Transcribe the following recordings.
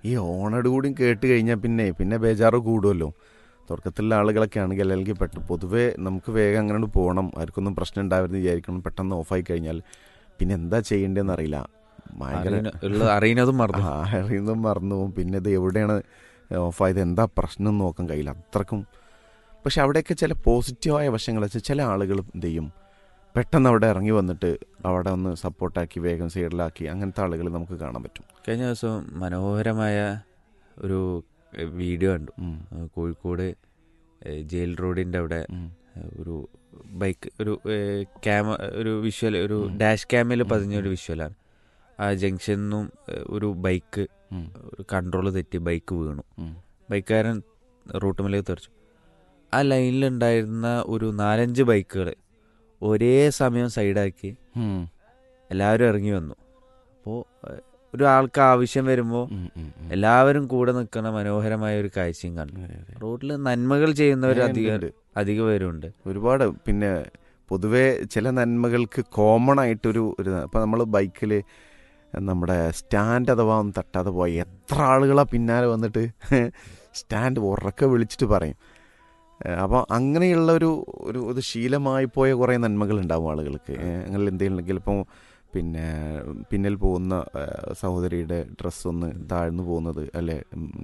ഈ ഓണട് കൂടിയും കേട്ട് കഴിഞ്ഞാൽ പിന്നെ പിന്നെ ബേജാറ് കൂടുമല്ലോ തുടക്കത്തിലുള്ള ആളുകളൊക്കെ ആണെങ്കിൽ അല്ലെങ്കിൽ പെട്ട് പൊതുവേ നമുക്ക് വേഗം അങ്ങനെ പോകണം ആർക്കൊന്നും പ്രശ്നം ഉണ്ടാവരുന്ന് വിചാരിക്കണം പെട്ടെന്ന് ഓഫായി കഴിഞ്ഞാൽ പിന്നെ എന്താ ചെയ്യേണ്ടതെന്ന് അറിയില്ല ഭയങ്കര അറിയുന്ന- ഉള്ളത് അറിയുന്നതും മറന്നു ആ, അറിയുന്നതും മറന്നു പോകും പിന്നെ ഇത് എവിടെയാണ് ഓഫായത് എന്താ പ്രശ്നം എന്ന് നോക്കാൻ കഴിയില്ല അത്രക്കും പക്ഷെ അവിടെയൊക്കെ ചില പോസിറ്റീവായ വശങ്ങൾ വെച്ചാൽ ചില ആളുകൾ എന്ത് ചെയ്യും പെട്ടെന്ന് അവിടെ ഇറങ്ങി വന്നിട്ട് അവിടെ ഒന്ന് സപ്പോർട്ടാക്കി വേഗം സൈഡിലാക്കി അങ്ങനത്തെ ആളുകൾ നമുക്ക് കാണാൻ പറ്റും കഴിഞ്ഞ ദിവസം മനോഹരമായ ഒരു എഹ്, വീഡിയോ കണ്ടു ഉം, ഏഹ്, കോഴിക്കോട് ഏഹ്, ജയിൽ റോഡിന്റെ അവിടെ ഉം, ഏഹ്, ഒരു ബൈക്ക് ഒരു ഏഹ്, ക്യാമ ഒരു വിഷ്വൽ ഒരു ഉം. ഡാഷ് ക്യാമിൽ ഉം, പതിഞ്ഞ ഒരു ഉം. വിഷ്വലാണ് ആ ജംഗ്ഷനിൽ നിന്നും ഏഹ്, ഒരു ബൈക്ക് ഉം, ഒരു കൺട്രോൾ തെറ്റി ബൈക്ക് വീണു ഉം. ബൈക്കുകാരൻ റൂട്ടുമിലേക്ക് തെറിച്ചു ആ ലൈനിലുണ്ടായിരുന്ന ഒരു നാലഞ്ച് ബൈക്കുകൾ ഒരേ സമയം സൈഡാക്കി ഉം, എല്ലാവരും ഇറങ്ങി വന്നു അപ്പോൾ ഒരാൾക്ക് ആവശ്യം വരുമ്പോൾ ഉം, ഉം, ഉം. എല്ലാവരും കൂടെ നിൽക്കുന്ന മനോഹരമായ ഒരു കാഴ്ചയും കണ്ടു അതെ, അതെ. റോഡിൽ നന്മകൾ ചെയ്യുന്നവർ ഉണ്ട്, അധികം ഉണ്ട്. അധിക പേരുണ്ട് ഒരുപാട് പിന്നെ പൊതുവേ ചില നന്മകൾക്ക് കോമൺ ആയിട്ടൊരു ഒരു ഇപ്പം നമ്മൾ ബൈക്കിൽ നമ്മുടെ സ്റ്റാൻഡ് അഥവാ ഒന്ന് തട്ടാതെ പോയി എത്ര ആളുകളാ പിന്നാലെ വന്നിട്ട് സ്റ്റാൻഡ് ഉറക്കെ വിളിച്ചിട്ട് പറയും അപ്പോൾ അങ്ങനെയുള്ള ഒരു ഒരു ഒരു ശീലമായി പോയ കുറേ നന്മകൾ ഉണ്ടാവും ആളുകൾക്ക് ഏ, അങ്ങനെ എന്തെങ്കിലും ഇപ്പോൾ പിന്നെ പിന്നിൽ പോകുന്ന ഏ, സഹോദരിയുടെ ഡ്രസ്സ് ഒന്ന് താഴ്ന്നു പോകുന്നത് അല്ലെ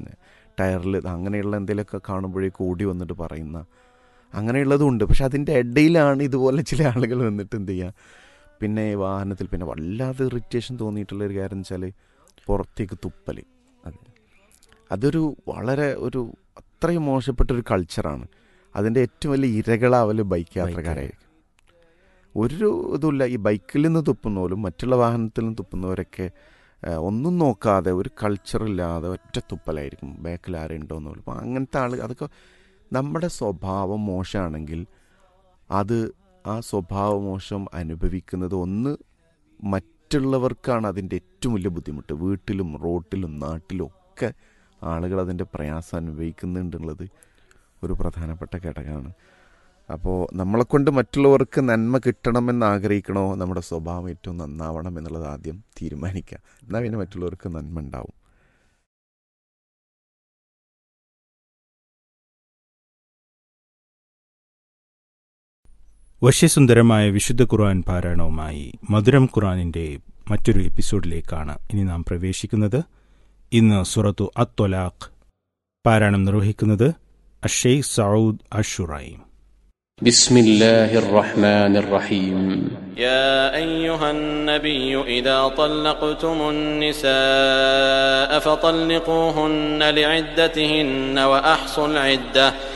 ടയറിൽ അങ്ങനെയുള്ള എന്തെങ്കിലുമൊക്കെ കാണുമ്പോഴേക്കും ഓടി വന്നിട്ട് പറയുന്ന അങ്ങനെയുള്ളതും ഉണ്ട് പക്ഷെ അതിൻ്റെ ഇടയിലാണ് ഇതുപോലെ ചില ആളുകൾ വന്നിട്ട് എന്ത് ചെയ്യുക പിന്നെ ഈ വാഹനത്തിൽ പിന്നെ വല്ലാതെ ഇറിറ്റേഷൻ തോന്നിയിട്ടുള്ള ഒരു കാര്യം വെച്ചാൽ പുറത്തേക്ക് തുപ്പൽ അതെ. അതൊരു വളരെ ഒരു അത്രയും മോശപ്പെട്ട ഒരു കൾച്ചറാണ് അതിൻ്റെ ഏറ്റവും വലിയ ഇരകളാവല് ബൈക്ക് യാത്രക്കാരായിരിക്കും ഒരു ഇതുമില്ല ഈ ബൈക്കിൽ നിന്ന് തുപ്പുന്നവരും മറ്റുള്ള വാഹനത്തിൽ നിന്ന് തുപ്പുന്നവരൊക്കെ ആ, ഒന്നും നോക്കാതെ ഒരു കൾച്ചറില്ലാതെ ഒറ്റ തുപ്പലായിരിക്കും ബാക്കിൽ ആരുണ്ടോ എന്നുള്ളൂ അപ്പോൾ അങ്ങനത്തെ ആൾ അതൊക്കെ നമ്മുടെ സ്വഭാവം മോശമാണെങ്കിൽ അത് ആ സ്വഭാവ മോശം അനുഭവിക്കുന്നത് ഒന്ന് മറ്റുള്ളവർക്കാണ് അതിൻ്റെ ഏറ്റവും വലിയ ബുദ്ധിമുട്ട് വീട്ടിലും റോട്ടിലും നാട്ടിലും ഒക്കെ ആളുകൾ അതിൻ്റെ പ്രയാസം അനുഭവിക്കുന്നുണ്ടുള്ളത് ഒരു പ്രധാനപ്പെട്ട ഘടകമാണ് അപ്പോൾ നമ്മളെക്കൊണ്ട് മറ്റുള്ളവർക്ക് നന്മ കിട്ടണമെന്ന് ആഗ്രഹിക്കണോ നമ്മുടെ സ്വഭാവം ഏറ്റവും നന്നാവണം എന്നുള്ളത് ആദ്യം തീരുമാനിക്കുക എന്നാൽ പിന്നെ മറ്റുള്ളവർക്ക് നന്മ ഉണ്ടാവും വശ്യസുന്ദരമായ വിശുദ്ധ ഖുർആൻ പാരായണവുമായി മധുരം ഖുർആനിന്റെ മറ്റൊരു എപ്പിസോഡിലേക്കാണ് ഇനി നാം പ്രവേശിക്കുന്നത് ഇന്ന് സുറത്തു അത്തൊലാഖ് പാരായണം നിർവഹിക്കുന്നത് അഷെയ്ഖ് സൗദ് അഷുറൈം بسم الله الرحمن الرحيم يا أيها النبي إذا طلقتم النساء فطلقوهن لعدتهن وأحصوا العدة